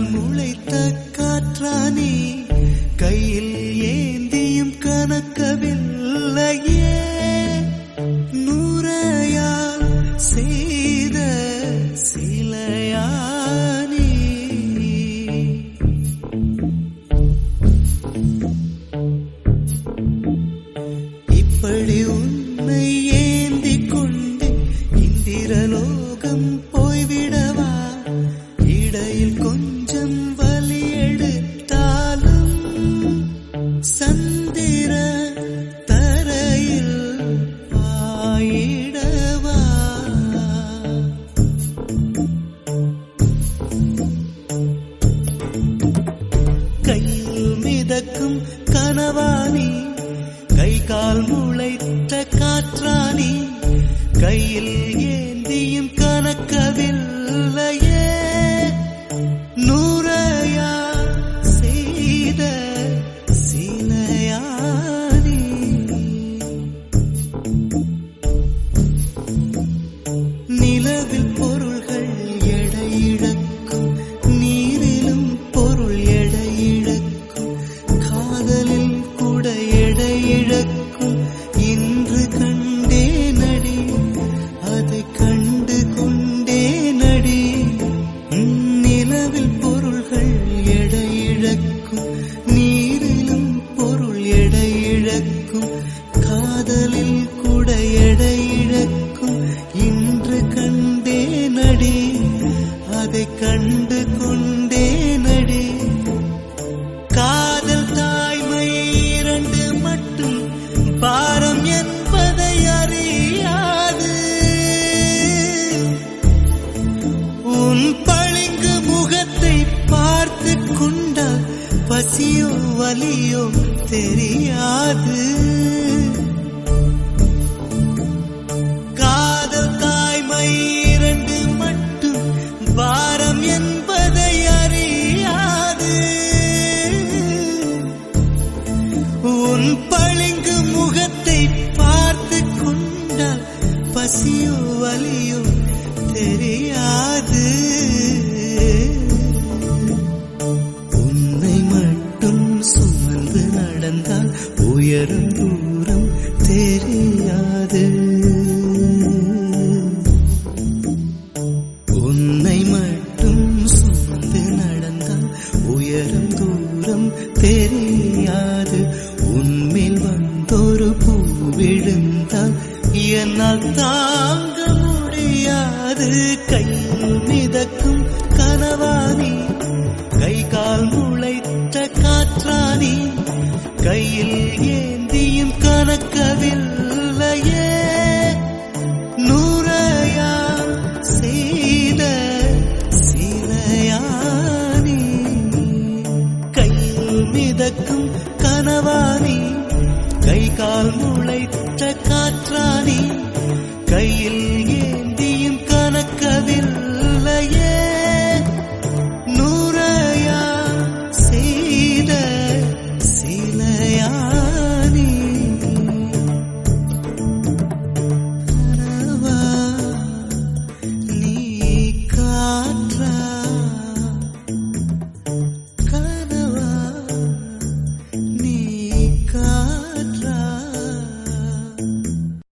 கால் முளைத்த காற்றானே கையில் ஏந்தியும் கணக்கவில்லையே நூறையால் செய்த சிலையானே இப்படி உன்னை ஏந்திக் கொண்டு இந்திரலோகம் போய்விடவா இடையில் கொஞ்சம் வலி எடுத்தாலும் சந்திர தரையில் ஆயிடவா கையில் மிதக்கும் கனவானி கை கால் முளைத்த காற்றானி கையில் ஏந்தியும் கணக்கவில்லையே நூறையா செய்த சிலையானி நிலவில் பொருள்கள் எடையிழக்கும் நீரிலும் பொருள் எடையிழக்கும் காதலில் கூட எடையிழக்கும் இன்று கண்டே நடி அதை கண்டு கொண்டே நடி நிலவில் பொருள்கள் எடையிழக்கும் நீரிலும் பொருள் எடையிழக்கும் காதலில் கூட எடையிழக்கும் இன்று கண்டே நடி அதை கண்டு கொண்டே நடி காதல் தாய்மை இரண்டு மட்டும் பாரம் என்பதை அறியாது உன் பளிங்கு முகத்தை பார்த்து கொண்டால் பசியோ வலியோ தெரியாது காதல் தாய்மை இரண்டு மட்டும் பாரம் என்பதை அறியாது உன் பளிங்கு முகத்தை பார்த்து கொண்டால் பசியோ வலியோ தெரியாது உன்னை மட்டும் சுமந்து நடந்தால் உயரும் தூரம் தெரியாது உன்னை மட்டும் சுமந்து நடந்தால் உயரும் தூரம் தெரியாது உன்மேல் வந்தொரு பூ விழுந்தால் என்னால் தாங்க முடியாது கையில் மிதக்கும் கனவானி கை கால் முளைத்த காற்றானி கையில் ஏந்தியும் கணக்கவில்லையே நூறையா செய்த சிலையானி கையில் மிதக்கும் கனவானி கை கால் முளைத்த காற்றானி